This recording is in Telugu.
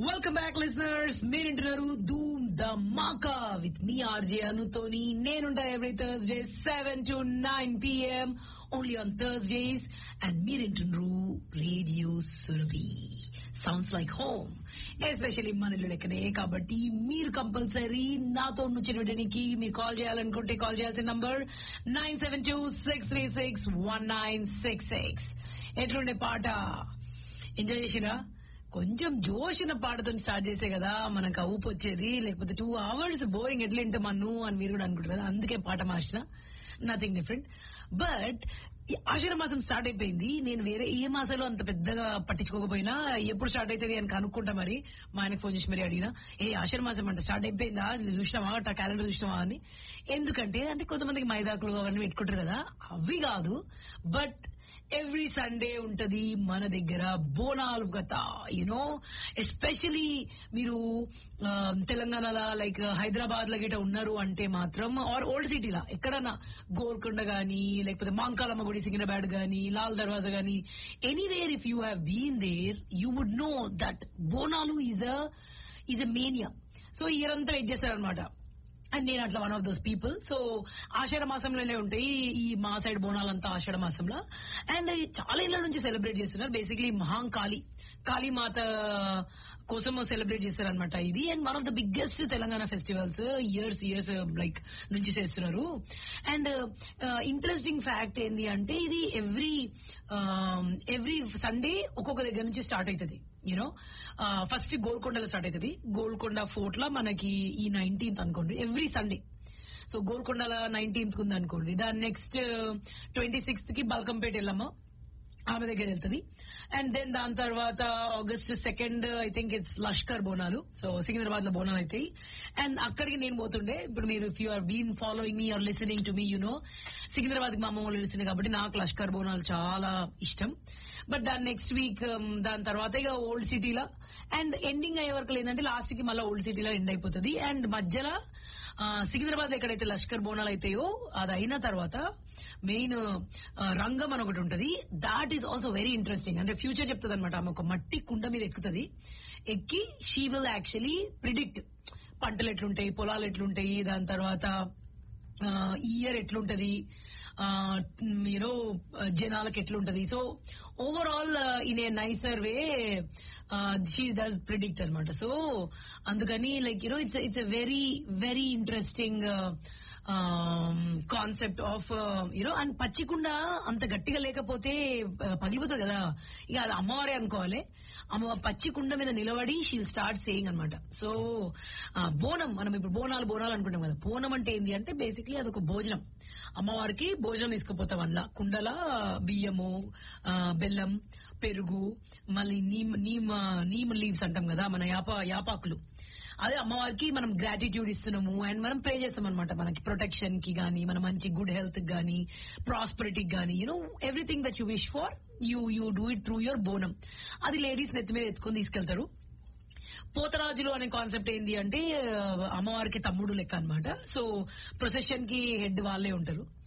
వెల్కమ్ బ్యాక్ లిసనర్స్ మీరింటున్నారు ధూమ్ ద మాకా విత్ మీ ఆర్జే అనుతోని నేనుంటా every Thursday seven to nine PM only on Thursdays and మీరింటున్నారు radio Surabhi sounds like home especially మన ఇల్లు లెక్కనే కాబట్టి మీరు కంపల్సరీ నాతో ముచ్చటడానికి మీరు కాల్ చేయాలనుకుంటే కాల్ చేయాల్సిన number nine seven two six three six one nine six six ఎట్లుండే పాట ఎంజాయ్ చేసిరా కొంచెం జోషిన పాటతో స్టార్ట్ చేసే కదా మనకు ఆ ఊపు వచ్చేది లేకపోతే టూ అవర్స్ బోరింగ్ ఎట్లా వింటే మన్ను అని మీరు కూడా అనుకుంటారు కదా అందుకే పాట మార్చిన నథింగ్ డిఫరెంట్ బట్ ఆషాఢ మాసం స్టార్ట్ అయిపోయింది నేను వేరే ఏ మాసంలో అంత పెద్దగా పట్టించుకోకపోయినా ఎప్పుడు స్టార్ట్ అవుతుంది అని కనుక్కుంటా మరి మా ఆయనకు ఫోన్ చేసి మరి అడిగినా ఏ ఆషాఢ మాసం అంటే స్టార్ట్ అయిపోయిందా చూసినావా అట్లా క్యాలెండర్ చూసినావా అని ఎందుకంటే అంటే కొంతమందికి మైదాకులు అవన్నీ పెట్టుకుంటారు కదా అవి కాదు బట్ ఎవ్రీ సండే ఉంటది మన దగ్గర బోనాలు గత యునో ఎస్పెషలీ మీరు ఆ, తెలంగాణలో లైక్ హైదరాబాద్ లో గిట ఉన్నారు అంటే మాత్రం ఆర్ ఓల్డ్ సిటీలా ఎక్కడన్నా గోల్కొండ గానీ లేకపోతే మాంకాలమ్మ గుడి సికింద్రాబాద్ గానీ లాల్ దర్వాజా గానీ anywhere if you have been there you would know that Bonalu is a is a mania so year అంతా వెయిట్ చేస్తారనమాట అండ్ నేను అట్లా one of those people so ఆషాఢ మాసంలోనే ఉంటాయి ఈ మా సైడ్ బోనాలంతా ఆషాఢ మాసంలో అండ్ చాలా ఇళ్ల నుంచి సెలబ్రేట్ చేస్తున్నారు బేసిక్లీ మహాంకాళి కాళీమాత కోసం సెలబ్రేట్ చేస్తారు అనమాట ఇది and one of the biggest Telangana festivals years years like నుంచి చేస్తున్నారు అండ్ ఇంట్రెస్టింగ్ ఫ్యాక్ట్ ఏంది అంటే ఇది ఎవ్రీ ఎవ్రీ సండే ఒక్కొక్క దగ్గర నుంచి స్టార్ట్ అవుతుంది యూనో ఫస్ట్ గోల్కొండలో స్టార్ట్ అవుతుంది గోల్కొండ ఫోర్ట్ లో మనకి ఈ నైన్టీన్త్ అనుకోండి ఎవ్రీ సండే సో గోల్కొండల నైన్టీన్త్ ఉంది అనుకోండి దాని నెక్స్ట్ ట్వంటీ సిక్స్త్ కి బల్కంపేట వెళ్ళమ్మ ఆమె దగ్గర వెళ్తుంది అండ్ దెన్ దాని తర్వాత August second I think it's Lashkar Bonalu so Secunderabad లో బోనాలు అవుతాయి అండ్ అక్కడికి నేను పోతుండే ఇప్పుడు మీరు if you are been following me or listening to me you know Secunderabad కి మా అమ్మ వాళ్ళు తెలిసింది కాబట్టి నాకు లష్కర్ బోనాలు చాలా ఇష్టం బట్ దాని నెక్స్ట్ వీక్ దాని తర్వాత ఇక ఓల్డ్ సిటీలో అండ్ ఎండింగ్ అయ్యే వరకు ఏంటంటే లాస్ట్ కి మళ్ళీ ఓల్డ్ సిటీలో ఎండ్ అయిపోతుంది అండ్ మధ్యలో ఆ, సికింద్రాబాద్ ఎక్కడైతే లష్కర్ బోనాలు అయితాయో అది అయిన తర్వాత మెయిన్ రంగం అని ఒకటి ఉంటది that is also very interesting అంటే ఫ్యూచర్ చెప్తుంది అనమాట ఆమె ఒక మట్టి కుండ మీద ఎక్కుతుంది ఎక్కి షీ విల్ యాక్చువల్లీ ప్రిడిక్ట్ పంటలు ఎట్లుంటాయి పొలాలు ఎట్లుంటాయి దాని తర్వాత ఇయర్ ఎట్లుంటది యూనో జనాలకు ఎట్లుంటది so overall in a nicer way she does predict అనమాట సో అందుకని like you know it's it's a very very interesting concept of you know and పచ్చికుండ అంత గట్టిగా లేకపోతే uh, పగిలిపోతుంది కదా ఇక అది అమ్మవారే అనుకోవాలి అమ్మ పచ్చి కుండ మీద నిలబడి షీల్ స్టార్ట్ సేయింగ్ అనమాట సో బోనం మనం ఇప్పుడు బోనాలు బోనాలు అనుకుంటాం కదా బోనం అంటే ఏంటి అంటే బేసిక్లీ అదొక భోజనం అమ్మవారికి భోజనం తీసుకుపోతాం అందులో కుండల బియ్యము ఆ, బెల్లం పెరుగు మళ్ళీ నీమ్ నీమ్ నీమ్ లీవ్స్ అంటాం కదా మన యాప యాపాకులు అదే అమ్మవారికి మనం గ్రాటిట్యూడ్ ఇస్తున్నాము అండ్ మనం ప్రే చేస్తాం అనమాట మనకి ప్రొటెక్షన్ కి గానీ మన మంచి గుడ్ హెల్త్ కి గానీ ప్రాస్పరిటీకి గానీ you know everything that you wish for you you do it through your Bonam అది లేడీస్ నెత్తి మీద ఎత్తుకొని తీసుకెళ్తారు పోతరాజులు అనే కాన్సెప్ట్ ఏంది అంటే ఆ, అమ్మవారికి తమ్ముడు లెక్క అన్నమాట సో ప్రొసెషన్ కి హెడ్ వాళ్ళే ఉంటారు